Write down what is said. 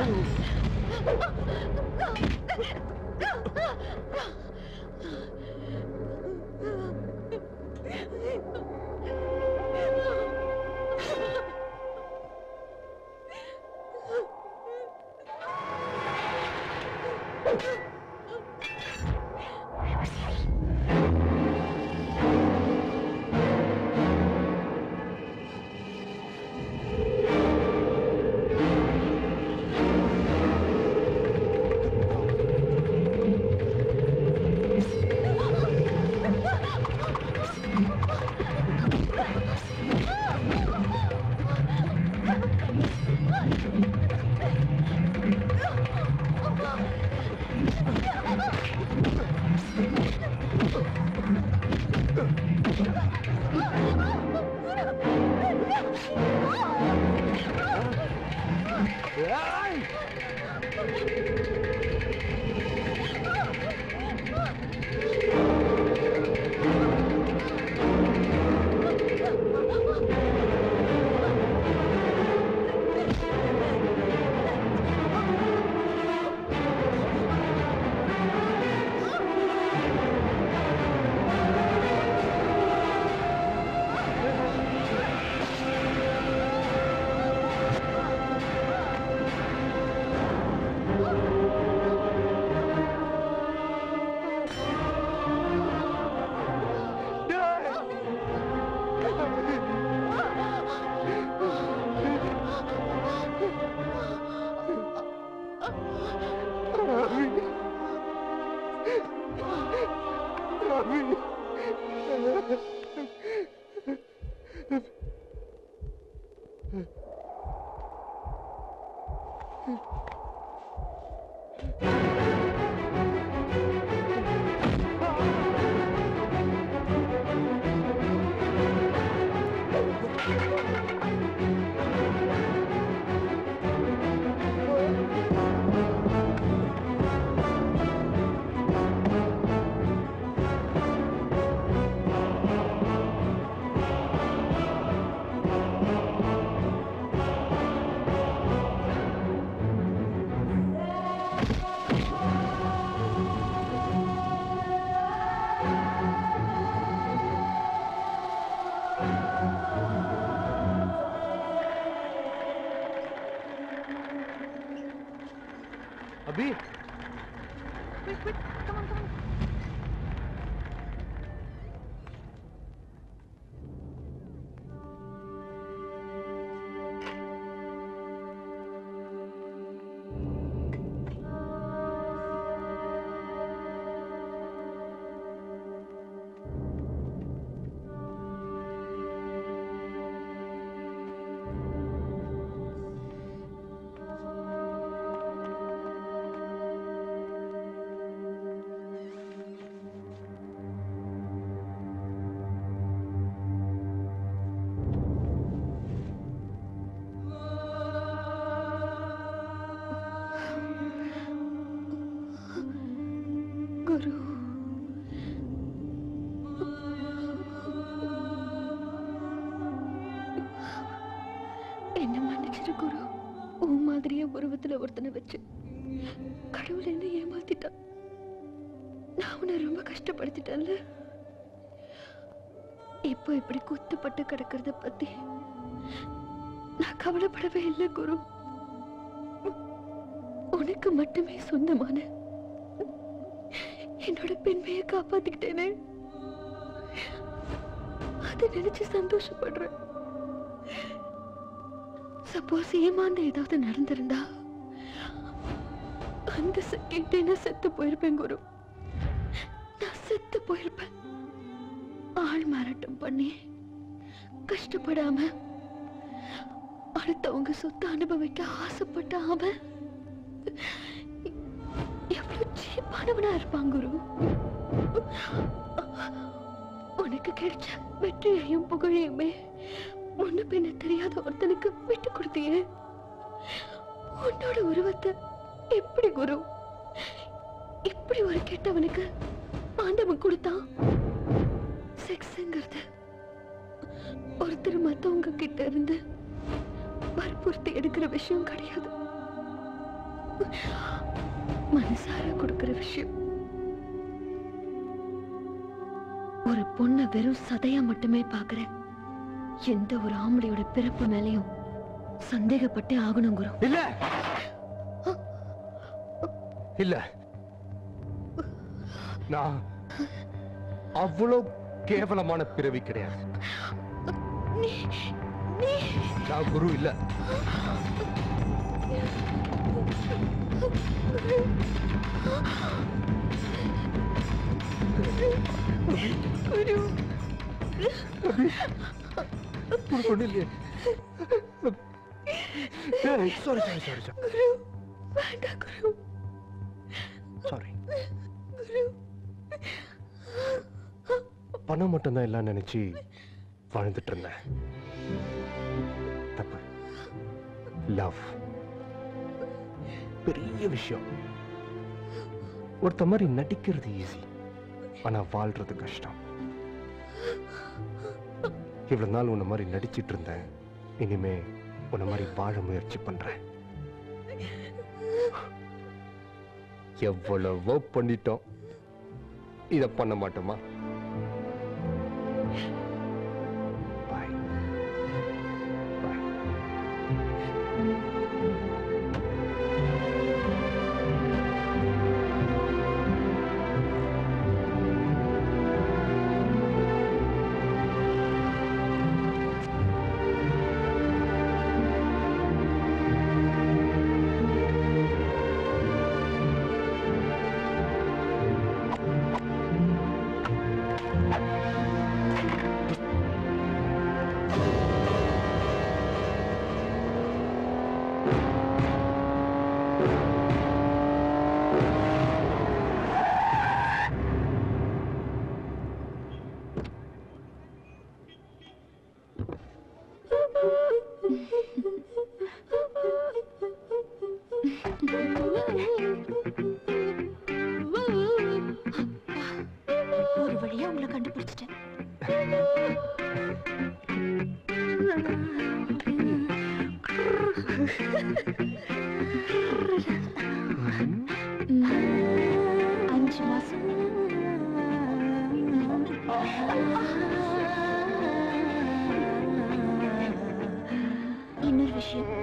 Abhi Quick, quick, come on, come on. குரு என்ன மன்னிச்சிரு குரு உன் மாதிரியே உருவத்துல ஒருத்தனை வச்சு கடவுள் என்ன ஏமாத்திட்டான் நான் உன்னை ரொம்ப கஷ்டப்படுத்திட்டேன்ல இப்போ இப்படி குத்துப்பட்டு கிடக்கிறத பத்தி நான் கவலைப்படவே இல்லை குரு உனக்கு மட்டுமே சொந்தமான என்னோட பெண்மையை காப்பாத்திக்கிட்டேனே அதை நினைச்சு சந்தோஷப்படுறேன் சப்போஸ் ஏமாந்து ஏதாவது நடந்திருந்தா அந்த செகண்டே நான் செத்து போயிருப்பேன் குரு நான் செத்து போயிருப்பேன் ஆள் மாறாட்டம் பண்ணி கஷ்டப்படாம அடுத்தவங்க சொத்தை அனுபவிக்க ஆசைப்பட்ட அவன் எவ்வளவு சீப்பானவனா இருப்பான் குரு உனக்கு கிடைச்ச வெற்றியையும் புகழையுமே முன்ன பின்ன தெரியாத ஒருத்தனுக்கு விட்டு கொடுத்தியே உன்னோட உருவத்தை எப்படி குரு இப்படி ஒரு கெட்டவனுக்கு ஆண்டவன் கொடுத்தான் செக்ஸ்ங்கிறது ஒருத்தர் மத்தவங்க கிட்ட இருந்து வற்புறுத்தி எடுக்கிற விஷயம் கிடையாது மனசார கொடுக்கிற விஷயம் ஒரு பொண்ண வெறும் சதையா மட்டுமே பாக்குறேன் எந்த ஒரு ஆம்பளையோட பிறப்பு மேலயும் சந்தேகப்பட்டே ஆகணும் குரு இல்ல இல்ல நான் அவ்வளவு கேவலமான பிறவி கிடையாது நீ நீ நான் குரு இல்ல குரு ஒரு பொண்ணு இல்லையே சாரி சாரி சாரி சாரி குரு வேண்டாம் குரு சாரி குரு பணம் மட்டும்தான் எல்லாம் நினைச்சு வாழ்ந்துட்டு இருந்தேன் தப்பு லவ் பெரிய விஷயம் ஒருத்த மாதிரி நடிக்கிறது ஈஸி ஆனா வாழ்றது கஷ்டம் இவ்வளவு நாள் உன்ன மாதிரி நடிச்சிட்டு இருந்தேன் இனிமே உன்ன மாதிரி வாழ முயற்சி பண்றேன் எவ்வளவோ பண்ணிட்டோம் இத பண்ண மாட்டோமா பாய் பாய் ஒரு வழியா உங்களை கண்டுபிடிச்சிட்டேன் அஞ்சு மாசம் இன்னொரு விஷயம்